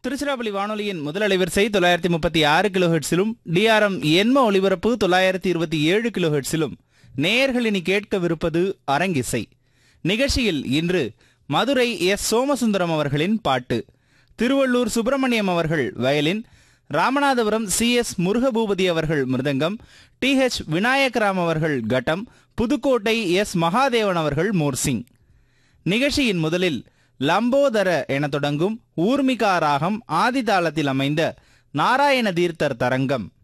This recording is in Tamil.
திருச்சிராப்பள்ளி வானொலியின் முதல் அலைவரிசை தொள்ளாயிரத்தி முப்பத்தி ஆறு கிலோஹெட்ஸிலும் டிஆர்எம் எண்ம ஒலிபரப்பு தொள்ளாயிரத்தி இருபத்தி ஏழு கிலோஹெட்ஸிலும் நேயர்கள் இனி கேட்கவிருப்பது அரங்கிசை நிகழ்ச்சியில் இன்று மதுரை எஸ் சோமசுந்தரம் அவர்களின் பாட்டு திருவள்ளூர் சுப்பிரமணியம் அவர்கள் violin Ramanathapuram C S Murugaboopathy அவர்கள் மிருதங்கம் டி ஹெச் விநாயகராம் அவர்கள் கட்டம் புதுக்கோட்டை எஸ் மகாதேவன் அவர்கள் மோர்சிங் நிகழ்ச்சியின் முதலில் லம்போதர என தொடங்கும் ஊர்மிகா ராகம் ஆதிதாளத்தில் அமைந்த நாராயண தீர்த்தர் தரங்கம்